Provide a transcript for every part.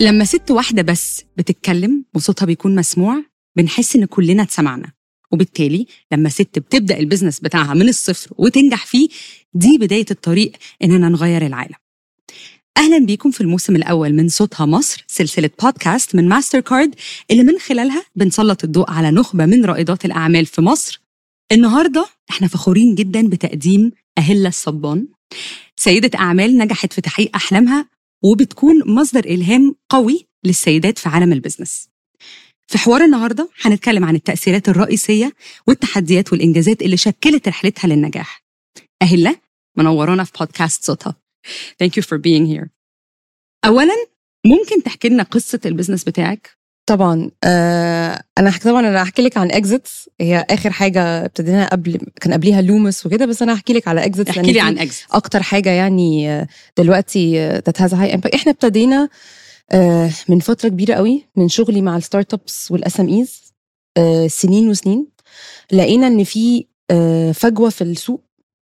لما ست واحدة بس بتتكلم وصوتها بيكون مسموع بنحس إن كلنا اتسمعنا وبالتالي لما ست بتبدأ البيزنس بتاعها من الصفر وتنجح فيه دي بداية الطريق إننا نغير العالم أهلا بيكم في الموسم الأول من صوتها مصر سلسلة بودكاست من ماستر كارد اللي من خلالها بنسلط الضوء على نخبة من رائدات الأعمال في مصر النهاردة احنا فخورين جدا بتقديم أهلة الصبان سيدة أعمال نجحت في تحقيق أحلامها وبتكون مصدر إلهام قوي للسيدات في عالم البزنس في حوار النهارده هنتكلم عن التأثيرات الرئيسية والتحديات والإنجازات اللي شكلت رحلتها للنجاح. أهلا منورانا في بودكاست صوتها. Thank you for being here. أولا ممكن تحكي لنا قصة البزنس بتاعك؟ طبعا آه انا هحكي طبعا انا هحكي لك عن اكزيتس هي اخر حاجه ابتدينا قبل كان قبليها لومس وكده بس انا هحكي لك على اكزيتس احكي لي عن اكزيت اكتر حاجه يعني آه، دلوقتي ذات هاز هاي امباكت احنا ابتدينا آه من فتره كبيره قوي من شغلي مع الستارت ابس والاس ام ايز سنين وسنين لقينا ان في آه فجوه في السوق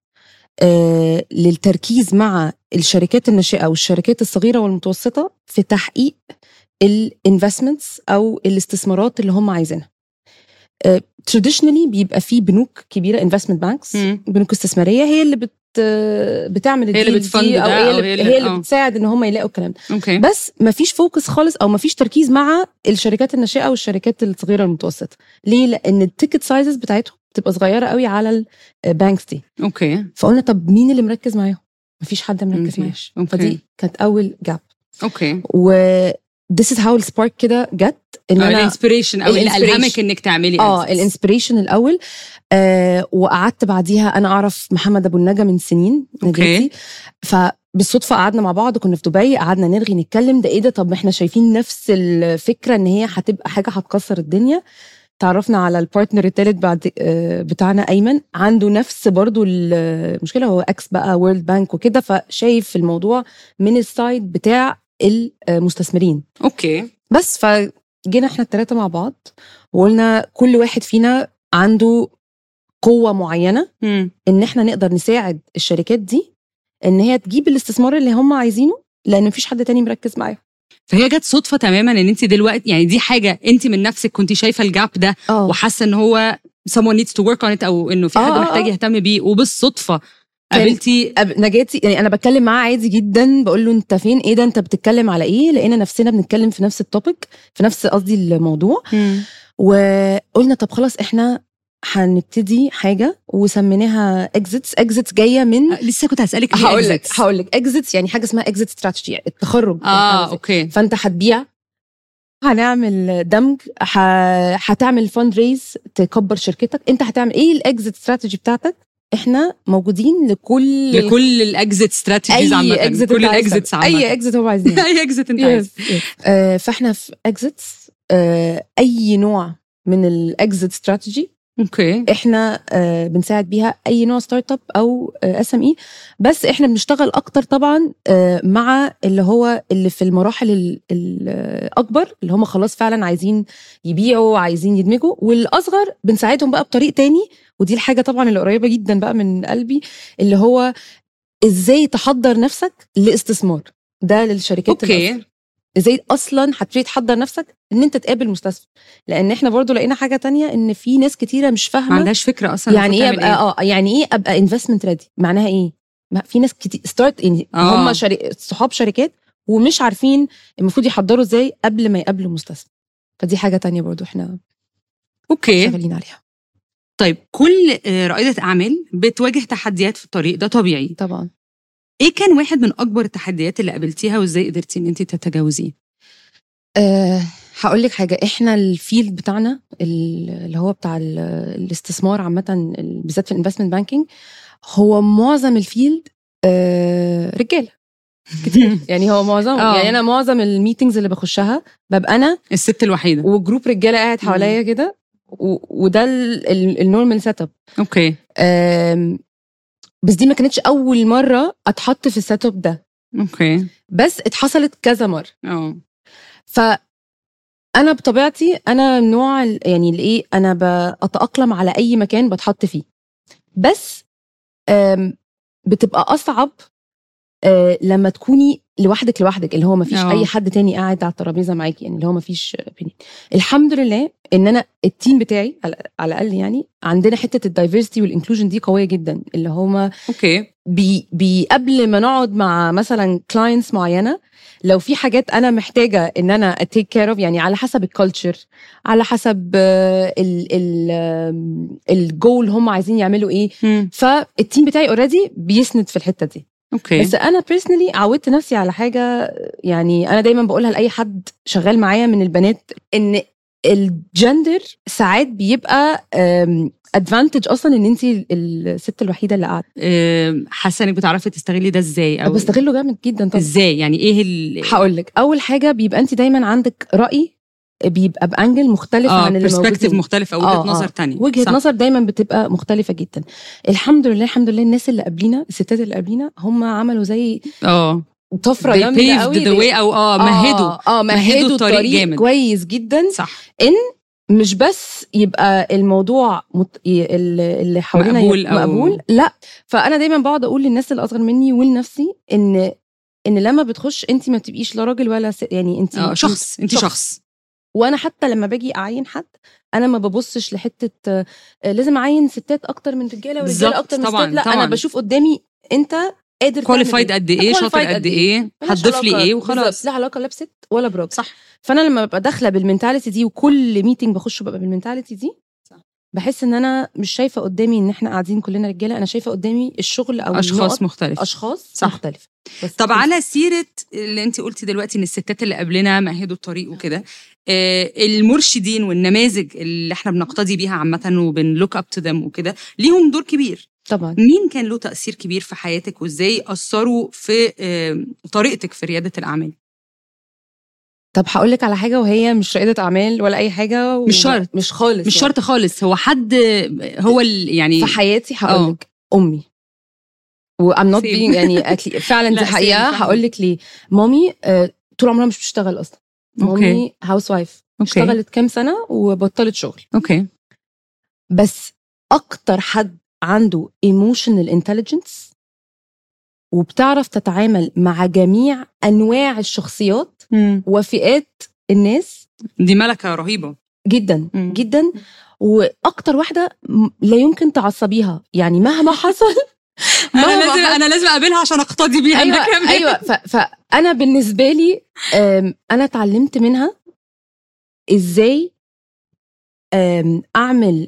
آه للتركيز مع الشركات الناشئه والشركات الصغيره والمتوسطه في تحقيق الانفستمنتس او الاستثمارات اللي هم عايزينها تراديشنالي بيبقى في بنوك كبيره انفستمنت بانكس بنوك استثماريه هي اللي بت بتعمل هي اللي الديل بتفند دي او ده هي أو اللي, هي اللي- هي اللي آه. بتساعد ان هم يلاقوا الكلام ده اوكي بس ما فيش فوكس خالص او ما فيش تركيز مع الشركات الناشئه والشركات الصغيره المتوسطه ليه لان التيكت سايزز بتاعتهم بتبقى صغيره قوي على البانكس دي اوكي فقلنا طب مين اللي مركز معاهم ما فيش حد مركز معاهم مفيش. اوكي فدي كانت اول جاب اوكي و this is how السبارك كده جت ان انا الانسبريشن او اللي الانسبريشن. الهمك انك تعملي اه exits. الانسبريشن الاول آه وقعدت بعديها انا اعرف محمد ابو النجا من سنين أوكي. نجاتي فبالصدفه قعدنا مع بعض كنا في دبي قعدنا نرغي نتكلم ده ايه ده طب ما احنا شايفين نفس الفكره ان هي هتبقى حاجه هتكسر الدنيا تعرفنا على البارتنر التالت بعد آه، بتاعنا ايمن عنده نفس برضو المشكله هو اكس بقى وورلد بانك وكده فشايف الموضوع من السايد بتاع المستثمرين اوكي بس فجينا احنا الثلاثه مع بعض وقلنا كل واحد فينا عنده قوه معينه مم. ان احنا نقدر نساعد الشركات دي ان هي تجيب الاستثمار اللي هم عايزينه لان مفيش حد تاني مركز معاهم فهي جت صدفه تماما ان انت دلوقتي يعني دي حاجه انت من نفسك كنت شايفه الجاب ده اه وحاسه ان هو someone needs to work on it او انه في حد آه، آه، محتاج آه. يهتم بيه وبالصدفه كان- قابلتي أب- نجاتي يعني انا بتكلم معاه عادي جدا بقول له انت فين ايه ده انت بتتكلم على ايه لقينا نفسنا بنتكلم في نفس التوبيك في نفس قصدي الموضوع وقلنا طب خلاص احنا هنبتدي حاجه وسميناها اكزيتس اكزيتس جايه من آه، لسه كنت هسالك إيه هقول لك exits؟ هقول لك اكزيتس يعني حاجه اسمها اكزيت استراتيجي التخرج اه اوكي فانت هتبيع هنعمل دمج ه- هتعمل فند ريز تكبر شركتك انت هتعمل ايه الاكزيت استراتيجي بتاعتك احنا موجودين لكل لكل الاكزيت استراتيجيز اي عامه اكزيت كل الاكزيتس عامه اي اكزيت هو عايزينه اي اكزيت انت عايز Yes, yes. آه، فاحنا في اكزيتس اي نوع من الاكزيت استراتيجي اوكي احنا آه، بنساعد بيها اي نوع ستارت اب او اس ام اي بس احنا بنشتغل اكتر طبعا آه، مع اللي هو اللي في المراحل ال- الاكبر اللي هم خلاص فعلا عايزين يبيعوا عايزين يدمجوا والاصغر بنساعدهم بقى بطريق تاني ودي الحاجه طبعا اللي قريبه جدا بقى من قلبي اللي هو ازاي تحضر نفسك لاستثمار ده للشركات الأصغر. اوكي ازاي اصلا هتبتدي تحضر نفسك ان انت تقابل مستثمر لان احنا برضو لقينا حاجه تانية ان في ناس كتيره مش ما فاهمه عندهاش فكره اصلا يعني ايه المفروض ابقى تعمل اه يعني ايه ابقى انفستمنت ريدي معناها ايه ما في ناس كتير ستارت يعني آه. هم شري... صحاب شركات ومش عارفين المفروض يحضروا ازاي قبل ما يقابلوا مستثمر فدي حاجه تانية برضو احنا اوكي شغالين عليها طيب كل آه، رائده اعمال بتواجه تحديات في الطريق ده طبيعي طبعا ايه كان واحد من اكبر التحديات اللي قابلتيها وازاي قدرتي ان انت تتجاوزيه أه هقول لك حاجه احنا الفيلد بتاعنا ال- اللي هو بتاع ال- الاستثمار عامه ال- بالذات في الانفستمنت بانكينج هو معظم الفيلد أه رجاله كتير يعني هو معظم آه. يعني انا معظم الميتنجز اللي بخشها ببقى انا الست الوحيده وجروب رجاله قاعد مم. حواليا كده و- وده النورمال سيت اب اوكي بس دي ما كانتش اول مره اتحط في السيت اب ده اوكي بس اتحصلت كذا مره اه ف انا بطبيعتي انا نوع ال- يعني الايه انا بتاقلم على اي مكان بتحط فيه بس آم، بتبقى اصعب آه لما تكوني لوحدك لوحدك اللي هو ما فيش اه. اي حد تاني قاعد على الترابيزه معاكي يعني اللي هو ما فيش الحمد لله ان انا التيم بتاعي على على الاقل يعني عندنا حته الدايفرستي والانكلوجن دي قويه جدا اللي هما اوكي بي بي قبل ما نقعد مع مثلا كلاينتس معينه لو في حاجات انا محتاجه ان انا اتيك كير اوف يعني على حسب الكالتشر على حسب آه، ال ال آم، الجول هم عايزين يعملوا ايه مم. فالتيم بتاعي اوريدي بيسند في الحته دي اوكي بس انا بيرسونالي عودت نفسي على حاجه يعني انا دايما بقولها لاي حد شغال معايا من البنات ان الجندر ساعات بيبقى ادفانتج اصلا ان انت الست الوحيده اللي قاعده آه، حاسه انك بتعرفي تستغلي ده ازاي او بستغله جامد جدا طبعا ازاي يعني ايه ال هقول لك اول حاجه بيبقى انت دايما عندك راي بيبقى بانجل مختلف اه عن اللي برسبكتيف موجودين مختلف او آه، وجهه آه. نظر تانية وجهه صح. نظر دايما بتبقى مختلفه جدا الحمد لله الحمد لله الناس اللي قبلينا الستات اللي قبلينا هم عملوا زي اه طفره they جامده paved قوي the way او اه مهدوا اه, آه مهدوا الطريق, الطريق جامد. كويس جدا صح مش بس يبقى الموضوع مت... ي- اللي اللي حوالينا مقبول يبقى أو- مقبول لا فانا دايما بقعد اقول للناس اللي اصغر مني ولنفسي ان ان لما بتخش انت ما بتبقيش لا راجل ولا س... يعني انت اه شخص انت شخص. شخص وانا حتى لما باجي اعين حد انا ما ببصش لحته آه، لازم اعين ستات اكتر من رجاله بالظبط، ورجاله اكتر من طبعاً، ستات لا طبعاً. انا بشوف قدامي انت قادر تعمل كواليفايد إيه. قد ايه شاطر qualified قد ايه ملهاش هتضيف لي علاقة- ايه بالظبط، وخلاص لا علاقه لا بست ولا براجل صح فانا لما ببقى داخله بالمنتاليتي دي وكل ميتنج بخشه ببقى بالمنتاليتي دي صح. بحس ان انا مش شايفه قدامي ان احنا قاعدين كلنا رجاله انا شايفه قدامي الشغل او اشخاص النقط مختلفة اشخاص صح. مختلفه بس طب على سيرة اللي انت قلتي دلوقتي ان الستات اللي قبلنا مهدوا الطريق وكده آه المرشدين والنماذج اللي احنا بنقتدي بيها عامة وبنلوك اب تو ذم وكده ليهم دور كبير طبعا مين كان له تأثير كبير في حياتك وازاي أثروا في آه طريقتك في ريادة الأعمال طب هقول لك على حاجه وهي مش رائده اعمال ولا اي حاجه و... مش شرط. مش خالص مش يعني. شرط خالص هو حد هو ال- يعني في حياتي آه. هقول لك امي و I'm not Same. being يعني أكلي- فعلا لا، دي same، حقيقه فاهمة. هقول لك ليه مامي آه، طول عمرها مش بتشتغل اصلا اوكي مامي هاوس وايف اوكي اشتغلت كام سنه وبطلت شغل اوكي بس اكتر حد عنده ايموشنال انتليجنس وبتعرف تتعامل مع جميع انواع الشخصيات وفئات الناس دي ملكة رهيبة جدا مم. جدا واكتر واحده م- لا يمكن تعصبيها يعني مهما حصل انا مهما لازم حصل- انا لازم اقابلها عشان اقتدي بيها ايوه أنا كمان. ايوه ف- فانا بالنسبه لي أم، انا اتعلمت منها ازاي أم، اعمل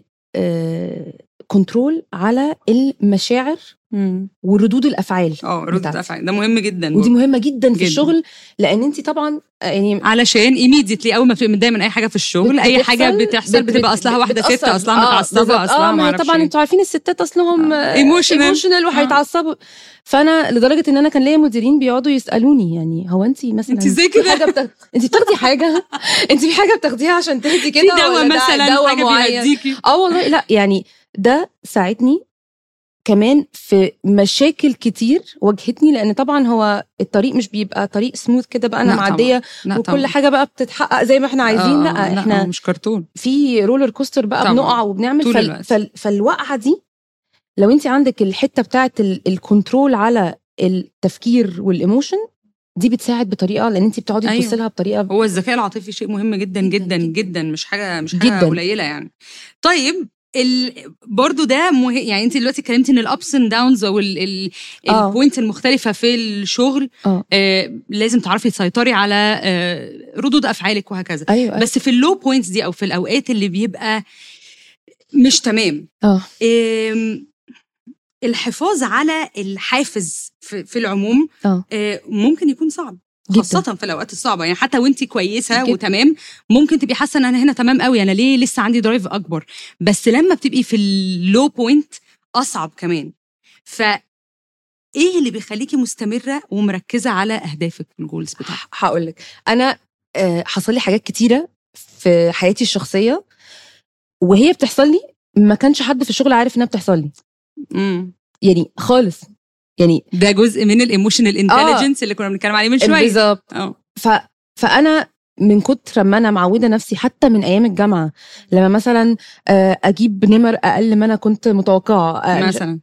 كنترول على المشاعر مم. وردود الافعال اه ردة بتاعتي. افعال ده مهم جدا ودي مهمه جدا في جداً. الشغل لان انت طبعا آه، يعني علشان ايميديتلي اول ما بتبقى متضايقه من اي حاجه في الشغل اي حاجه بتحصل- بتحصل بت- بتبقى بت- اصلها واحده ست بتأثر. اصلها آه، متعصبه بالظبط. اصلها اه ما ما هي اعرفش طبعا إيه. انتوا عارفين الستات اصلهم آه. Emotional. ايموشنال آه. وهيتعصبوا فانا لدرجه ان انا كان ليا مديرين بيقعدوا يسالوني يعني هو انت مثلا انت ازاي في كده؟ حاجه بتاخ... انت بتاخدي حاجه انت في حاجه بتاخديها عشان تهدي كده في دواء ولا ده مثلا دواء حاجه معين بيهديكي اه والله لا يعني ده ساعدني كمان في مشاكل كتير واجهتني لان طبعا هو الطريق مش بيبقى طريق سموث كده بقى انا لا طبعاً. معديه لا وكل طبعاً. حاجه بقى بتتحقق زي ما احنا عايزين آه، لا آه، احنا آه، مش كرتون في رولر كوستر بقى طبعاً. بنقع وبنعمل طول فال الوقت. فال فالوقعه دي لو انت عندك الحته بتاعت ال- الكنترول على التفكير والايموشن دي بتساعد بطريقه لان انت بتقعدي أيوة. تبصي لها بطريقه هو الذكاء العاطفي شيء مهم جدا جداً، جدا جداً. جدا مش حاجه مش حاجه جداً. قليله يعني طيب ال... برضو ده مه... يعني انت دلوقتي اتكلمتي ان الابس اند داونز او ال... ال... آه. البوينت المختلفه في الشغل اه آه لازم تعرفي تسيطري على آه ردود افعالك وهكذا ايوه بس في اللو بوينتس دي او في الاوقات اللي بيبقى مش تمام اه آم، الحفاظ على الحافز في, في العموم اه آه، ممكن يكون صعب جداً. خاصة في الأوقات الصعبة يعني حتى وانت كويسة جداً. وتمام ممكن تبقي حاسة ان انا هنا تمام قوي انا ليه لسه عندي درايف اكبر بس لما بتبقي في اللو بوينت اصعب كمان ف ايه اللي بيخليكي مستمرة ومركزة على اهدافك الجولز بتاعك هقول لك انا آه، حصل لي حاجات كتيره في حياتي الشخصيه وهي بتحصل لي ما كانش حد في الشغل عارف انها بتحصل لي مم. يعني خالص يعني ده جزء من الايموشنال انتليجنس اللي كنا بنتكلم عليه من شوية بالظبط اه ف... فانا من كتر ما انا معوده نفسي حتى من ايام الجامعه لما مثلا آه، اجيب نمر اقل ما انا كنت متوقعه آه، مش- مثلا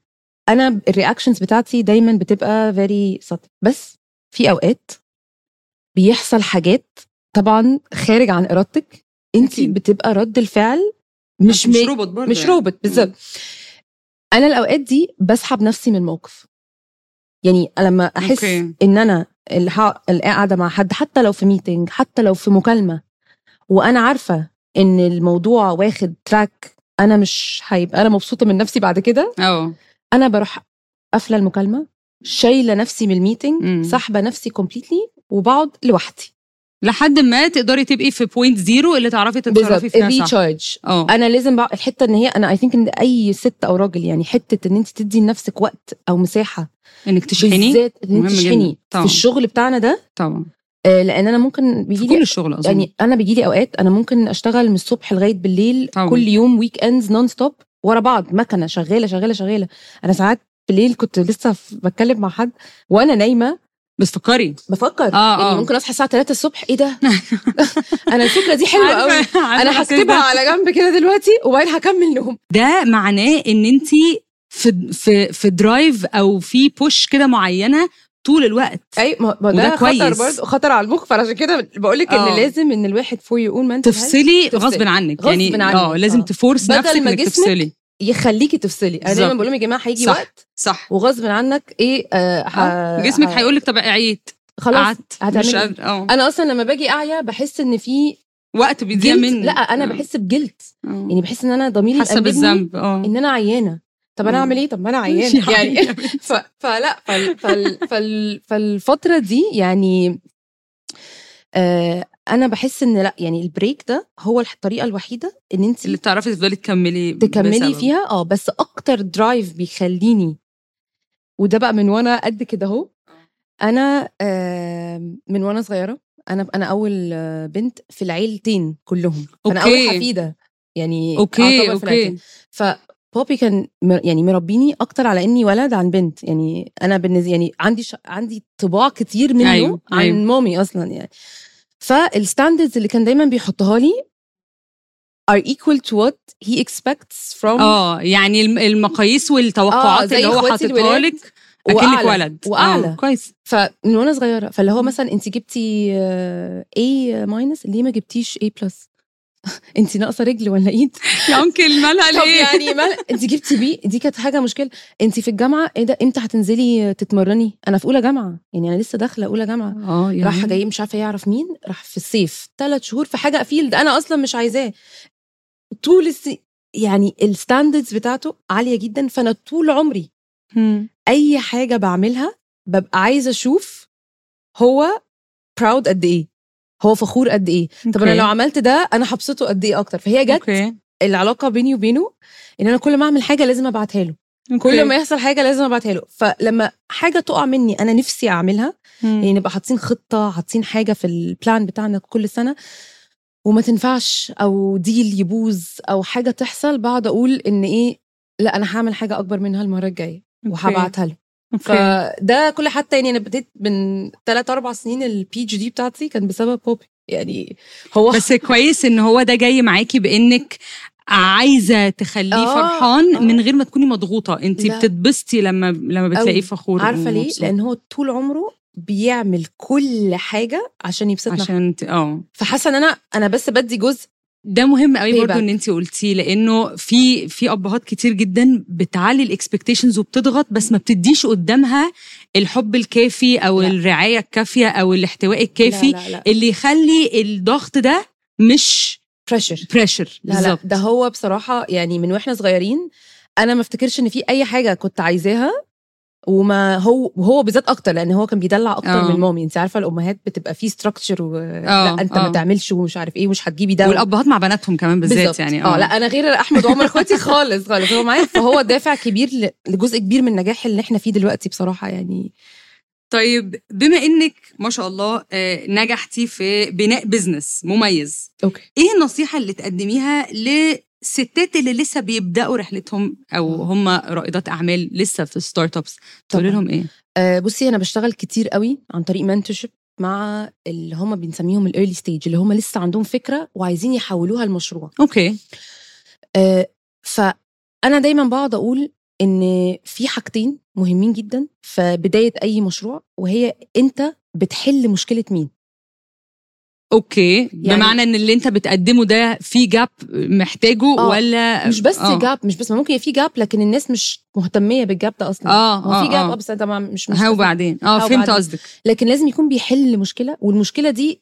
انا الرياكشنز بتاعتي دايما بتبقى فيري سطح بس في اوقات بيحصل حاجات طبعا خارج عن ارادتك انت أكيد. بتبقى رد الفعل مش مش مي- روبوت برضه مش يعني. روبوت بالظبط انا الاوقات دي بسحب نفسي من الموقف يعني لما احس أوكي. ان انا اللي ها- اللي قاعده مع حد حتى لو في ميتنج حتى لو في مكالمه وانا عارفه ان الموضوع واخد تراك انا مش هيبقى انا مبسوطه من نفسي بعد كده اه انا بروح قافله المكالمه شايله نفسي من الميتنج مم. سحبه نفسي كومبليتلي وبقعد لوحدي لحد ما تقدري تبقي في بوينت زيرو اللي تعرفي تتصرفي فيها صح الريتشارج اه انا لازم بقى الحته ان هي انا اي ثينك ان اي ست او راجل يعني حته ان انت تدي لنفسك وقت او مساحه انك تشحني بالذات ان انت مهم تشحني جداً. طبعاً. في الشغل بتاعنا ده طبعا آه، لان انا ممكن بيجي في كل لي الشغل اظن يعني انا بيجي لي اوقات انا ممكن اشتغل من الصبح لغايه بالليل طبعاً. كل يوم ويك اندز نون ستوب ورا بعض مكنه شغاله شغاله شغاله انا ساعات بالليل كنت لسه ف- بتكلم مع حد وانا نايمه بس فكري بفكر آه، يعني آه. ممكن اصحى الساعه 3 الصبح ايه ده انا الفكره دي حلوه قوي عارفة- عارفة انا الإحساس هكتبها ده؟ على جنب كده دلوقتي وبعدين هكمل نوم ده معناه ان انت في في في درايف او في بوش كده معينه طول الوقت اي ما ما وده ده خطر كويس. برضه خطر على المخ فعشان كده بقول لك آه. ان لازم ان الواحد فور يقول ما انت تفصلي تفصلي. غصب عنك غصب يعني عنك. اه لازم آه. تفورس بدل نفسك ما انك جسمك تفصلي يخليكي تفصلي انا دايما بالظبط. بقول لهم يا جماعه هيجي صح. وقت صح وغصب عنك ايه آه آه. ه- جسمك ه- هيقول لك طب عييت خلاص قعدت مش هتعملي إيه؟ قادر اه انا اصلا لما باجي اعيا بحس ان في وقت بيضيع جلد مني لا انا آه. بحس بجلد آه. يعني بحس ان انا ضميري حاسه يأنبني بالذنب اه ان انا عيانه طب انا آه. اعمل ايه طب ما انا عيانه يعني يعني ف... فلا فال... فال... فال... فالفتره دي يعني آه انا بحس ان لا يعني البريك ده هو الطريقه الوحيده ان انت اللي بتعرفي تفضلي تكملي تكملي بسبب. فيها اه بس اكتر درايف بيخليني وده بقى من وانا قد كده اهو انا آه من وانا صغيره انا انا اول آه، بنت في العيلتين كلهم انا أوكي. اول حفيده يعني اوكي أعتبر في العيلتين. اوكي فبابي كان م- يعني مربيني اكتر على اني ولد عن بنت يعني انا بالنسبه يعني عندي ش... عندي طباع كتير منه أيوة، أيوة. عن أيوة. أيوة. مامي اصلا يعني فالستاندردز اللي كان دايما بيحطها لي are equal to what he expects from اه يعني الم- المقاييس والتوقعات آه، زي اللي هو إخواتي حاططها الولاد لك اكنك وأعلى، ولد وأعلى. آه. كويس فمن وانا صغيره فاللي هو مثلا انت جبتي آه، A ماينس ليه ما جبتيش A بلس انت ناقصه رجل ولا ايد يا انكل مالها طب ليه يعني ما انت جبتي بي دي كانت حاجه مشكله انت في الجامعه ايه ده امتى هتنزلي تتمرني انا في اولى جامعه يعني انا لسه داخله اولى جامعه اه يعني راح جاي مش عارفه يعرف مين راح في الصيف ثلاث شهور في حاجه فيلد انا اصلا مش عايزاه طول الس... يعني الستاندردز بتاعته عاليه جدا فانا طول عمري مم. اي حاجه بعملها ببقى عايزه اشوف هو براود قد ايه هو فخور قد ايه طب انا أوكي. لو عملت ده انا هبسطه قد ايه اكتر فهي جت اوكي العلاقه بيني وبينه ان انا كل ما اعمل حاجه لازم ابعتها له كل ما يحصل حاجه لازم ابعتها له فلما حاجه تقع مني انا نفسي اعملها يعني نبقى حاطين خطه حاطين حاجه في البلان بتاعنا كل سنه وما تنفعش او ديل يبوظ او حاجه تحصل بقعد اقول ان ايه لا انا هعمل حاجه اكبر منها المره الجايه وهبعتها له اوكي فده كل حتى يعني انا بديت من ثلاث اربع سنين البي جي دي بتاعتي كان بسبب بوبي يعني هو بس كويس ان هو ده جاي معاكي بانك عايزه تخليه آه، فرحان آه. من غير ما تكوني مضغوطه انت لا. بتتبسطي لما لما بتلاقيه أوي. فخور عارفه ليه ومبسوط. لان هو طول عمره بيعمل كل حاجه عشان يبسطنا عشان ت- اه فحاسه ان انا انا بس بدي جزء ده مهم قوي برضو Payback. ان انت قلتيه لانه في في ابهات كتير جدا بتعلي الاكسبكتيشنز وبتضغط بس ما بتديش قدامها الحب الكافي او لا. الرعايه الكافيه او الاحتواء الكافي لا لا لا, اللي يخلي الضغط ده مش بريشر بريشر لا لا ده هو بصراحه يعني من واحنا صغيرين انا ما افتكرش ان في اي حاجه كنت عايزاها وما هو وهو بالذات اكتر لان هو كان بيدلع اكتر آه. من مامي انت عارفه الامهات بتبقى في ستراكشر و... آه، لا انت آه. ما تعملش ومش عارف ايه ومش هتجيبي ده والابهات مع بناتهم كمان بالذات بالظبط. يعني اه لا انا غير احمد وعمر اخواتي خالص خالص هو معايا فهو دافع كبير ل- لجزء كبير من النجاح اللي احنا فيه دلوقتي بصراحه يعني طيب بما انك ما شاء الله آه، نجحتي في بناء بزنس مميز اوكي ايه النصيحه اللي تقدميها للستات اللي لسه بيبداوا رحلتهم او هم رائدات اعمال لسه في ستارت ابس تقولي طبعاً. لهم ايه آه بصي انا بشتغل كتير قوي عن طريق منتورشيب مع اللي هم بنسميهم الايرلي ستيج اللي هم لسه عندهم فكره وعايزين يحولوها لمشروع اوكي آه، فانا دايما بقعد اقول ان في حاجتين مهمين جدا في بدايه اي مشروع وهي انت بتحل مشكله مين اوكي يعني- بمعنى ان اللي انت بتقدمه ده في جاب محتاجه آه، ولا مش بس آه. جاب مش بس ما ممكن في جاب لكن الناس مش مهتميه بالجاب ده اصلا اه هو في اه جاب اه اه بس طبعا مش مش ها وبعدين اه ها فهمت وبعدين. قصدك لكن لازم يكون بيحل مشكله والمشكله دي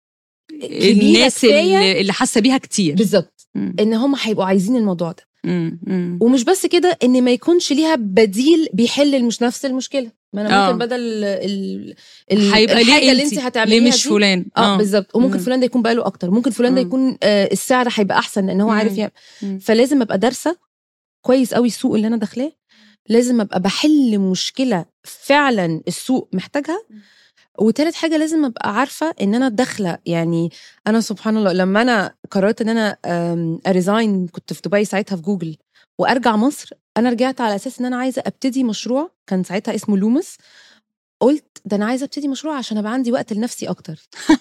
الناس كفاية. اللي, اللي حاسه بيها كتير بالظبط مم. ان هم هيبقوا عايزين الموضوع ده مم. مم. ومش بس كده ان ما يكونش ليها بديل بيحل المش نفس المشكله ما انا آه. ممكن بدل ال ال هيبقى الحاجه ليه اللي انت انت هتعمليها ليه مش دي- فلان اه بالظبط وممكن مم. فلان ده يكون بقاله اكتر ممكن فلان ده مم. يكون آه السعر هيبقى احسن لان هو مم. عارف يعمل مم. فلازم ابقى دارسه كويس قوي السوق اللي انا داخلاه لازم ابقى بحل مشكله فعلا السوق محتاجها وتالت حاجه لازم ابقى عارفه ان انا داخله يعني انا سبحان الله لما انا قررت ان انا اريزاين كنت في دبي ساعتها في جوجل وارجع مصر انا رجعت على اساس ان انا عايزه ابتدي مشروع كان ساعتها اسمه لومس قلت ده انا عايزه ابتدي مشروع عشان ابقى عندي وقت لنفسي اكتر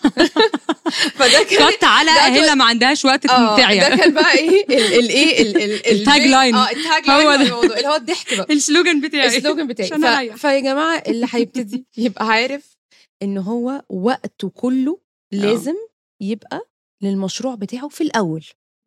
فده كان كت على ده هلا ما عندهاش وقت اه تعيا ده كان بقى ايه الايه ال- ال- ال- التاج لاين. اه التاج هو لاين ده. بتاع الموضوع اللي هو الضحك بقى السلوجان بتاعي السلوجان بتاعي عشان أريح. ف... فيا جماعه اللي هيبتدي يبقى عارف ان هو وقته كله لازم يبقى للمشروع بتاعه في الاول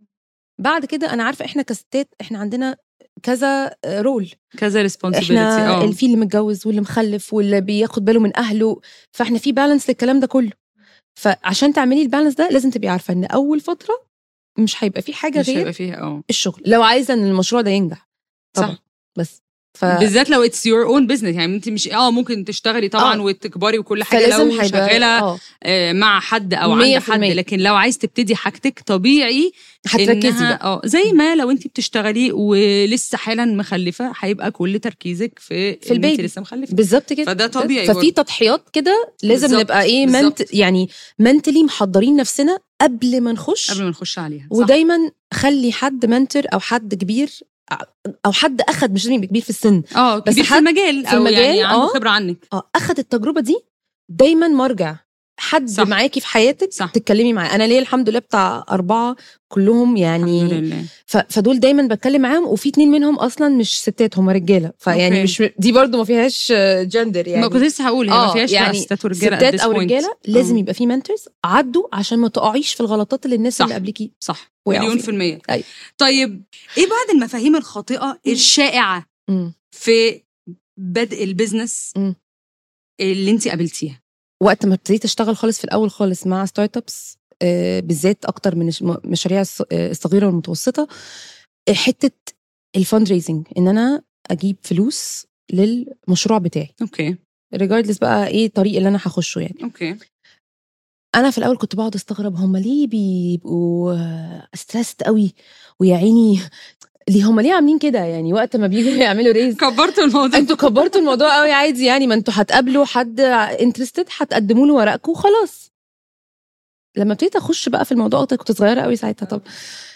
بعد كده انا عارفه احنا كستات احنا عندنا كذا رول كذا ريسبونسبيلتي احنا اه اللي في اللي متجوز واللي مخلف واللي بياخد باله من اهله فاحنا في بالانس للكلام ده كله فعشان تعملي البالانس ده لازم تبقي عارفه ان اول فتره مش هيبقى في حاجه مش غير هيبقى فيها اه الشغل لو عايزه ان المشروع ده ينجح طبعا صح. بس ف... بالذات لو اتس يور اون بزنس يعني انت مش اه ممكن تشتغلي طبعا آه. وتكبري وكل حاجه فلازم لو هيبقى شغاله اه آه، مع حد او مية عند في حد المية. لكن لو عايز تبتدي حاجتك طبيعي هتركزي إنها- بقى اه زي ما لو انت بتشتغلي ولسه حالا مخلفه هيبقى كل تركيزك في في إن انت البيبي. لسه مخلفه بالظبط كده فده طبيعي ففي برضه. تضحيات كده لازم بالظبط، نبقى ايه بالظبط. منت يعني منتلي محضرين نفسنا قبل ما نخش قبل ما نخش عليها صح. ودايما خلي حد منتر او حد كبير او حد اخد مش لازم يبقى كبير في السن اه بس كبير في حد المجال في او المجال، يعني عنده آه. خبره عنك اه اخد التجربه دي دايما مرجع حد صح. صح. معاكي في حياتك صح. تتكلمي معاه انا ليا الحمد لله بتاع اربعه كلهم يعني الحمد لله ف... فدول دايما بتكلم معاهم وفي اتنين منهم اصلا مش ستات هم رجاله فيعني أوكي. مش دي برضو ما فيهاش جندر يعني ما كنت لسه هقول هي ما آه، فيهاش يعني يعني ستات ورجاله at ستات this او point. رجاله لازم آه. يبقى في منتورز عدوا عشان ما تقعيش في الغلطات اللي الناس صح. اللي قبلكي صح وقعوا مليون فيها. في المية أيوة. طيب ايه بعض المفاهيم الخاطئة الشائعة مم. في بدء البيزنس مم. اللي انت قابلتيها وقت ما ابتديت اشتغل خالص في الاول خالص مع ستارت ابس آه، بالذات اكتر من الش- المشاريع الص- آه، الصغيره والمتوسطه آه، حته الفند ريزنج ان انا اجيب فلوس للمشروع بتاعي اوكي ريجاردلس بقى ايه الطريق اللي انا هخشه يعني اوكي انا في الاول كنت بقعد استغرب هم ليه بيبقوا ستريسد قوي ويا عيني ليه هم ليه عاملين كده يعني وقت ما بيجوا يعملوا ريز كبرتوا الموضوع انتوا كبرتوا الموضوع قوي عادي يعني ما انتوا هتقابلوا حد انترستد هتقدموا له ورقكم وخلاص لما ابتديت اخش بقى في الموضوع اكتر كنت صغيره قوي ساعتها طب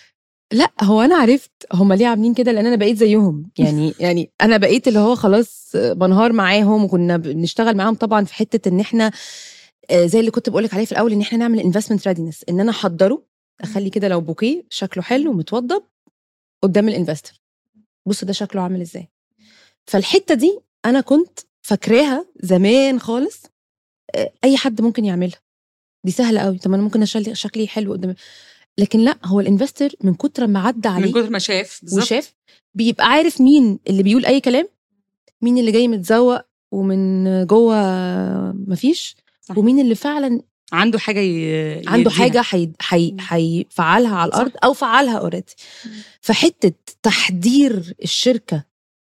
لا هو انا عرفت هم ليه عاملين كده لان انا بقيت زيهم يعني يعني انا بقيت اللي هو خلاص بنهار معاهم وكنا بنشتغل معاهم طبعا في حته ان احنا آه، زي اللي كنت بقولك عليه في الاول ان احنا نعمل انفستمنت ريدينس ان انا احضره اخلي كده لو بوكيه شكله حلو ومتوضب قدام الانفستور بص ده شكله عامل ازاي فالحته دي انا كنت فاكراها زمان خالص آه، اي حد ممكن يعملها دي سهله قوي طب انا ممكن اشلي شكلي حلو قدام لكن لا هو الانفستور من كتر ما عدى من عليه كتر ما شاف بالظبط وشاف بيبقى عارف مين اللي بيقول اي كلام مين اللي جاي متزوق ومن جوه مفيش صح. ومين اللي فعلا عنده حاجه ي... عنده يديها. حاجه حي... حي... هيفعلها على الارض او فعلها اوريدي فحته تحضير الشركه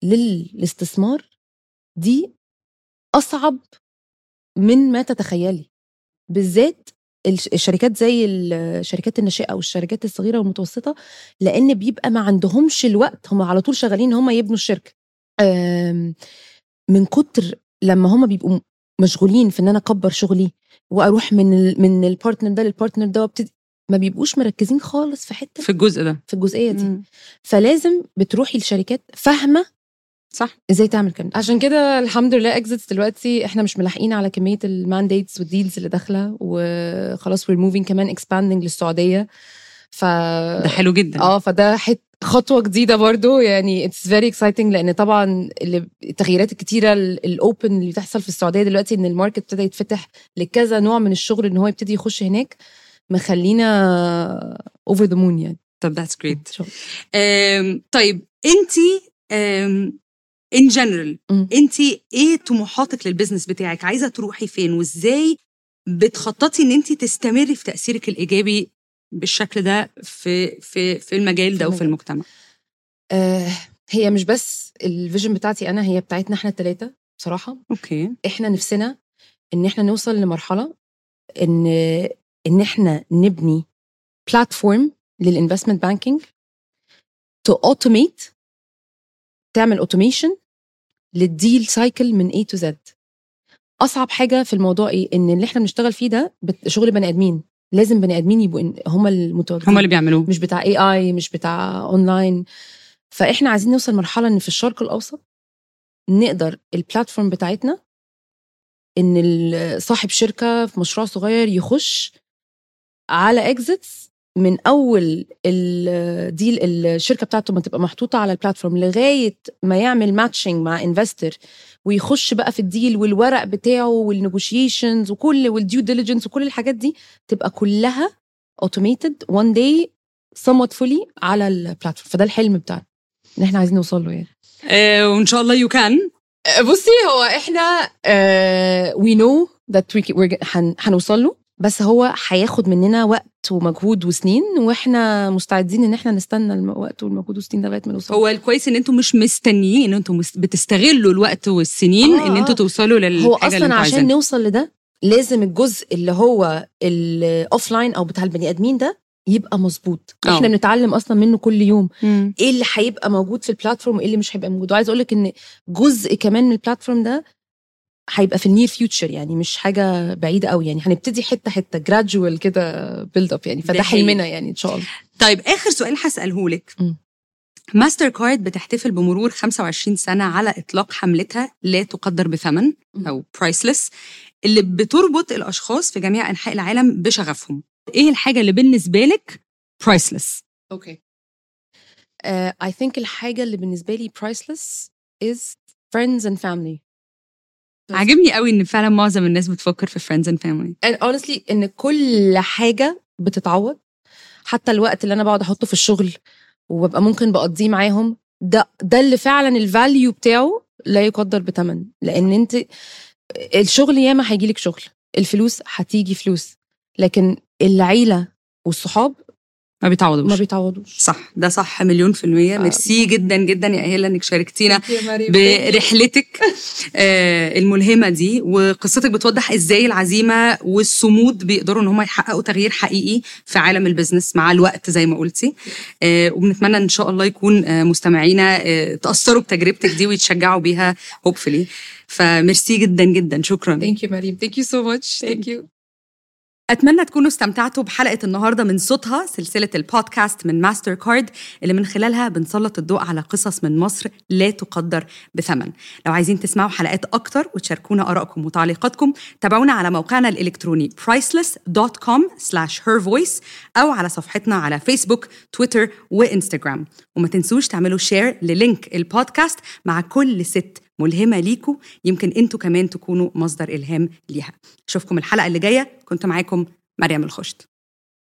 للاستثمار دي اصعب من ما تتخيلي بالذات الش- الشركات زي الشركات الناشئه والشركات الصغيره والمتوسطه لان بيبقى ما عندهمش الوقت هم على طول شغالين ان هم يبنوا الشركه آم، من كتر لما هم بيبقوا م- مشغولين في ان انا اكبر شغلي واروح من ال من البارتنر ده للبارتنر ده وابتدي ما بيبقوش مركزين خالص في حته في الجزء ده في الجزئيه دي مم. فلازم بتروحي لشركات فاهمه صح ازاي تعمل كده عشان كده الحمد لله اكزيتس دلوقتي احنا مش ملاحقين على كميه المانديتس والديلز اللي داخله وخلاص وير موفينج كمان اكسباندنج للسعوديه ف ده حلو جدا اه فده حت خطوه جديده برضو يعني اتس فيري اكسايتنج لان طبعا اللي- التغييرات الكتيره الاوبن اللي بتحصل في السعوديه دلوقتي ان الماركت ابتدى يتفتح لكذا نوع من الشغل ان هو يبتدي يخش هناك مخلينا اوفر ذا مون يعني طب ذاتس جريت شغل. طيب انت ان جنرال مم. انت ايه طموحاتك للبزنس بتاعك عايزه تروحي فين وازاي بتخططي ان انت تستمري في تاثيرك الايجابي بالشكل ده في في في المجال ده وفي المجال. المجتمع آه هي مش بس الفيجن بتاعتي انا هي بتاعتنا احنا الثلاثه بصراحه اوكي احنا نفسنا ان احنا نوصل لمرحله ان ان احنا نبني بلاتفورم للانفستمنت بانكينج تو اوتوميت تعمل اوتوميشن للديل سايكل من A to Z اصعب حاجه في الموضوع ايه ان اللي احنا بنشتغل فيه ده بت- شغل بني ادمين لازم بني ادمين يبقوا إن- هم المتواجدين هم اللي بيعملوه مش بتاع اي اي مش بتاع اونلاين فاحنا عايزين نوصل مرحله ان في الشرق الاوسط نقدر البلاتفورم بتاعتنا ان ال- صاحب شركه في مشروع صغير يخش على اكزيتس من اول الديل الشركه بتاعته ما تبقى محطوطه على البلاتفورم لغايه ما يعمل ماتشنج مع انفستر ويخش بقى في الديل والورق بتاعه والنيجوشيشنز وكل والديو ديليجنس وكل الحاجات دي تبقى كلها اوتوميتد وان داي somewhat fully على البلاتفورم فده الحلم بتاعنا ان احنا عايزين نوصل له يعني آه وان شاء الله يو كان بصي هو احنا وي نو ذات هنوصل له بس هو هياخد مننا وقت ومجهود وسنين واحنا مستعدين ان احنا نستنى الوقت والمجهود والسنين ده لغايه ما نوصل هو الكويس ان انتم مش مستنيين ان انتم مست- بتستغلوا الوقت والسنين آه، ان انتوا آه. توصلوا للحاجه هو اللي اصلا انتوا عشان عايزينها نوصل لده لازم الجزء اللي هو الاوف لاين او بتاع البني ادمين ده يبقى مظبوط آه. احنا بنتعلم اصلا منه كل يوم مم. ايه اللي هيبقى موجود في البلاتفورم وايه اللي مش هيبقى موجود وعايز اقول لك ان جزء كمان من البلاتفورم ده هيبقى في النير فيوتشر يعني مش حاجه بعيده قوي يعني هنبتدي حته حته جرادجوال كده بيلد اب يعني ده فده حلو. حلمنا يعني ان شاء الله طيب اخر سؤال هساله لك مم. ماستر كارد بتحتفل بمرور 25 سنه على اطلاق حملتها لا تقدر بثمن مم. او برايسلس اللي بتربط الاشخاص في جميع انحاء العالم بشغفهم ايه الحاجه اللي بالنسبه لك برايسلس اوكي اي ثينك الحاجه اللي بالنسبه لي برايسلس از friends and family بس. عاجبني قوي ان فعلا معظم الناس بتفكر في فريندز اند فاميلي and honestly ان كل حاجه بتتعوض حتى الوقت اللي انا بقعد احطه في الشغل وببقى ممكن بقضيه معاهم ده ده اللي فعلا الفاليو بتاعه لا يقدر بثمن لان انت الشغل ياما هيجيلك شغل الفلوس هتيجي فلوس لكن العيله والصحاب ما بيتعوضوش ما بيتعوضوش صح ده صح مليون في المية آه. ميرسي جدا جدا يا اهلا انك شاركتينا برحلتك آه، الملهمة دي وقصتك بتوضح ازاي العزيمة والصمود بيقدروا ان هم يحققوا تغيير حقيقي في عالم البزنس مع الوقت زي ما قلتي آه، وبنتمنى ان شاء الله يكون آه، مستمعينا آه، تأثروا بتجربتك دي ويتشجعوا بيها هوبفلي فميرسي جدا جدا شكرا Thank you مريم Thank you so much Thank you أتمنى تكونوا استمتعتوا بحلقة النهاردة من صوتها سلسلة البودكاست من ماستر كارد اللي من خلالها بنسلط الضوء على قصص من مصر لا تقدر بثمن لو عايزين تسمعوا حلقات أكتر وتشاركونا آرائكم وتعليقاتكم تابعونا على موقعنا الإلكتروني priceless.com slash hervoice أو على صفحتنا على فيسبوك تويتر وإنستجرام وما تنسوش تعملوا شير للينك البودكاست مع كل ست ملهمة ليكوا يمكن انتوا كمان تكونوا مصدر إلهام ليها أشوفكم الحلقة اللي جاية كنت معاكم مريم الخشت